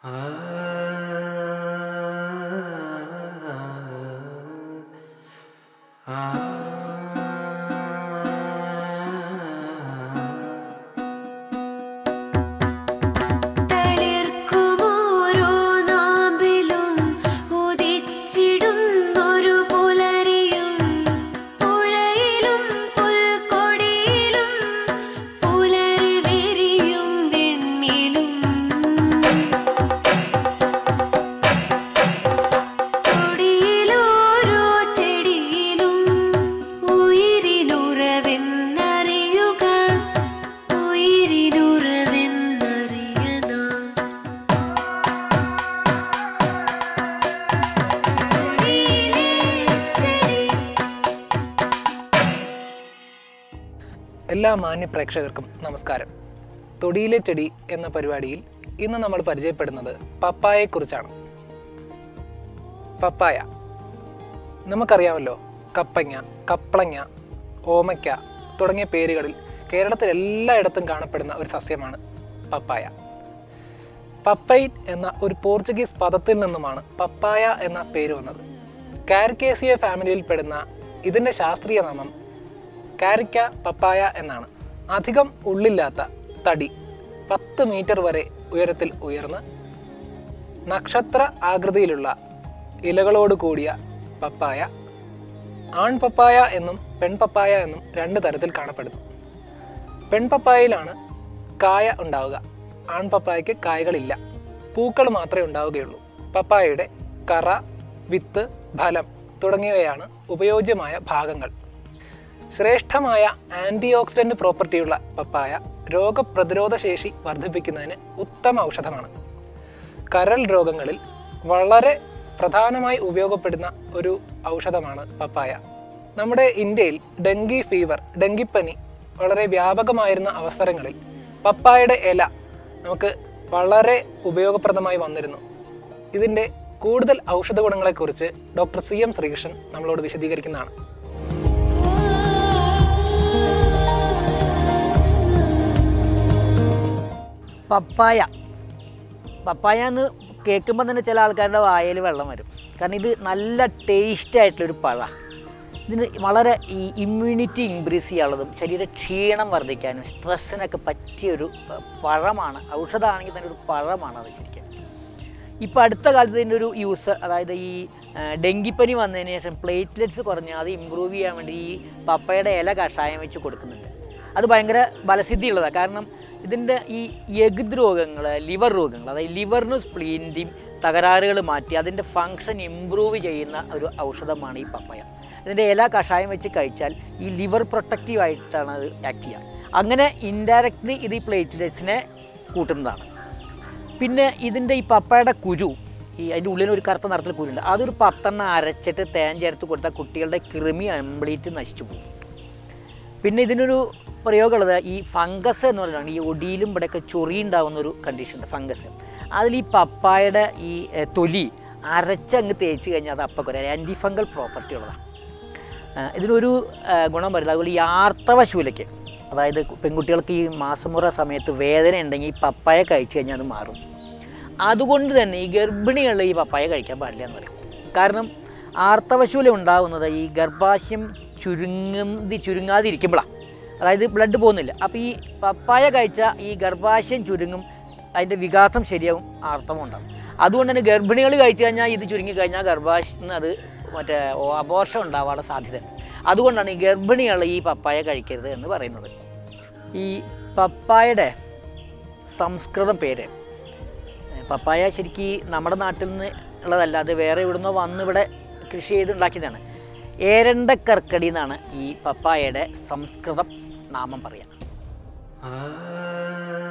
തളിർക്കുമോരോ നാമ്പിലും ഉദിച്ചിടുന്നൊരു പുലരിയും പുഴയിലും പുൽക്കൊടിയിലും പുലരി വിരിയും വെണ്ണിലും കൊടിയിലോരോ ചെടിയിലും ഉയിരിനുറവെന്നറിയുക ഉയിരിനുറവെന്നറിയനാം കൊടിയിലെ ചെടി എല്ലാ മാന്യ പ്രേക്ഷകർക്കും നമസ്കാരം തൊടിയിലെ ചെടി എന്ന പരിപാടിയിൽ ഇന്ന് നമ്മൾ പരിചയപ്പെടുന്നത് പപ്പായയെക്കുറിച്ചാണ് പപ്പായ നമുക്കറിയാമല്ലോ കപ്പങ്ങ കപ്പളങ്ങ ഓമയ്ക്ക തുടങ്ങിയ പേരുകളിൽ കേരളത്തിൽ എല്ലായിടത്തും കാണപ്പെടുന്ന ഒരു സസ്യമാണ് പപ്പായ പപ്പൈൻ എന്ന ഒരു പോർച്ചുഗീസ് പദത്തിൽ നിന്നുമാണ് പപ്പായ എന്ന പേര് വന്നത് കാരിക്കേസിയ ഫാമിലിയിൽ പെടുന്ന ഇതിൻ്റെ ശാസ്ത്രീയ നാമം കാരിക്ക പപ്പായ എന്നാണ് അധികം ഉള്ളില്ലാത്ത തടി പത്ത് മീറ്റർ വരെ ഉയരത്തിൽ ഉയർന്ന് നക്ഷത്ര ആകൃതിയിലുള്ള ഇലകളോട് കൂടിയ പപ്പായ ആൺ പപ്പായ എന്നും പെൺപപ്പായ എന്നും രണ്ട് തരത്തിൽ കാണപ്പെടുന്നു പെൺപപ്പായയിലാണ് കായ ഉണ്ടാവുക ആൺ പപ്പായയ്ക്ക് കായകളില്ല പൂക്കൾ മാത്രമേ ഉണ്ടാവുകയുള്ളൂ പപ്പായയുടെ കറ വിത്ത് ഫലം തുടങ്ങിയവയാണ് ഉപയോജ്യമായ ഭാഗങ്ങൾ ശ്രേഷ്ഠമായ ആൻറ്റി ഓക്സിഡൻറ്റ് പ്രോപ്പർട്ടിയുള്ള പപ്പായ രോഗപ്രതിരോധ ശേഷി വർദ്ധിപ്പിക്കുന്നതിന് ഉത്തമ ഔഷധമാണ് കരൾ രോഗങ്ങളിൽ വളരെ പ്രധാനമായി ഉപയോഗപ്പെടുന്ന ഒരു ഔഷധമാണ് പപ്പായ നമ്മുടെ ഇന്ത്യയിൽ ഡെങ്കി ഫീവർ ഡെങ്കിപ്പനി വളരെ വ്യാപകമായിരുന്ന അവസരങ്ങളിൽ പപ്പായയുടെ ഇല നമുക്ക് വളരെ ഉപയോഗപ്രദമായി വന്നിരുന്നു ഇതിൻ്റെ കൂടുതൽ ഔഷധ ഗുണങ്ങളെക്കുറിച്ച് ഡോക്ടർ സി എം ശ്രീകൃഷ്ണൻ നമ്മളോട് വിശദീകരിക്കുന്നതാണ് പപ്പായ പപ്പായ എന്ന് കേൾക്കുമ്പോൾ തന്നെ ചില ആൾക്കാരുടെ വായിൽ വെള്ളം വരും കാരണം ഇത് നല്ല ടേസ്റ്റ് ആയിട്ടുള്ളൊരു പഴ ഇതിന് വളരെ ഈ ഇമ്മ്യൂണിറ്റി ഇൻക്രീസ് ചെയ്യാനുള്ളതും ശരീര ക്ഷീണം വർദ്ധിക്കാനും സ്ട്രെസ്സിനൊക്കെ പറ്റിയൊരു പ- പഴമാണ് ഔഷധമാണെങ്കിൽ തന്നെ ഒരു പഴമാണ് അത് ശരിക്കും ഇപ്പോൾ അടുത്ത കാലത്ത് ഇതിൻ്റെ ഒരു യൂസ് അതായത് ഈ ആ, ഡെങ്കിപ്പനി വന്നതിന് ശേഷം പ്ലേറ്റ്ലെറ്റ്സ് കുറഞ്ഞ് അത് ഇമ്പ്രൂവ് ചെയ്യാൻ വേണ്ടി ഈ പപ്പയുടെ ഇല കഷായം വെച്ച് കൊടുക്കുന്നുണ്ട് അത് ഭയങ്കര ഫലസിദ്ധിയുള്ളതാണ് കാരണം ഇതിൻ്റെ ഈ യകൃത് രോഗങ്ങൾ ലിവർ രോഗങ്ങൾ അതായത് ലിവറിനും സ്പ്ലീൻ്റെയും തകരാറുകൾ മാറ്റി അതിൻ്റെ ഫങ്ഷൻ ഇമ്പ്രൂവ് ചെയ്യുന്ന ഒരു ഔഷധമാണ് ഈ പപ്പയ ഇതിൻ്റെ ഇല കഷായം വെച്ച് കഴിച്ചാൽ ഈ ലിവർ പ്രൊട്ടക്റ്റീവ് ആയിട്ടാണ് അത് ആക്ട് ചെയ്യുക അങ്ങനെ ഇൻഡയറക്റ്റ്ലി ഇത് ഈ പ്ലേറ്റ്ലെറ്റ്സിനെ കൂട്ടുന്നതാണ് പിന്നെ ഇതിൻ്റെ ഈ പപ്പായുടെ കുരു ഈ അതിൻ്റെ ഉള്ളിൽ ഒരു കറുത്ത നിറത്തിൽ കുരുണ്ട് അതൊരു പത്തെണ്ണം അരച്ചിട്ട് തേൻ ചേർത്ത് കൊടുത്താൽ കുട്ടികളുടെ കൃമി കംപ്ലീറ്റ് നശിച്ചു പോകും പിന്നെ ഇതിനൊരു പ്രയോഗമുള്ളത് ഈ ഫംഗസ് എന്ന് പറയുന്നത് ഈ ഒടിയിലും ഇവിടെയൊക്കെ ചൊറി ഉണ്ടാകുന്ന ഒരു കണ്ടീഷൻ ഉണ്ട് ഫംഗസ് അതിൽ ഈ പപ്പായയുടെ ഈ എ, തൊലി അരച്ചങ്ങ് തേച്ച് കഴിഞ്ഞാൽ അത് അപ്പം കുറേ ആൻറ്റി ഫംഗൽ പ്രോപ്പർട്ടി ഉള്ളതാണ് ആ, ഇതിനൊരു ആ, ഗുണം പറയുന്നത് അതുപോലെ ഈ ആർത്തവ ശൂലയ്ക്ക് അതായത് പെൺകുട്ടികൾക്ക് ഈ മാസമുറ സമയത്ത് വേദന ഉണ്ടെങ്കിൽ ഈ പപ്പായ കഴിച്ചു കഴിഞ്ഞാൽ അത് മാറും അതുകൊണ്ട് തന്നെ ഈ ഗർഭിണികൾ ഈ പപ്പായ കഴിക്കാൻ പാടില്ല എന്ന് പറയും കാരണം ആർത്തവശൂല ഉണ്ടാകുന്നത് ഈ ഗർഭാശയം ചുരുങ്ങി ചുരുങ്ങാതിരിക്കുമ്പോഴാണ് അതായത് ബ്ലഡ് പോകുന്നില്ല അപ്പോൾ ഈ പപ്പായ കഴിച്ച ഈ ഗർഭാശയം ചുരുങ്ങും അതിൻ്റെ വികാസം ശരിയാവും ആർത്തവം ഉണ്ടാകും അതുകൊണ്ട് തന്നെ ഗർഭിണികൾ കഴിച്ചു കഴിഞ്ഞാൽ ഇത് ചുരുങ്ങി കഴിഞ്ഞാൽ ഗർഭാശയം അത് മറ്റേ അപോർഷം ഉണ്ടാവാനുള്ള സാധ്യതയുണ്ട് അതുകൊണ്ടാണ് ഈ ഗർഭിണികൾ ഈ പപ്പായ കഴിക്കരുത് എന്ന് പറയുന്നത് ഈ പപ്പായയുടെ സംസ്കൃതം പേര് പപ്പായ ശരിക്ക് നമ്മുടെ നാട്ടിൽ നിന്ന് ഉള്ളതല്ലാതെ വേറെ ഇവിടുന്ന് വന്ന് ഇവിടെ കൃഷി ചെയ്ത് ഉണ്ടാക്കിയതാണ് ഏരണ്ടക്കർക്കടി എന്നാണ് ഈ പപ്പായയുടെ സംസ്കൃതം നാമം പറയുക ആ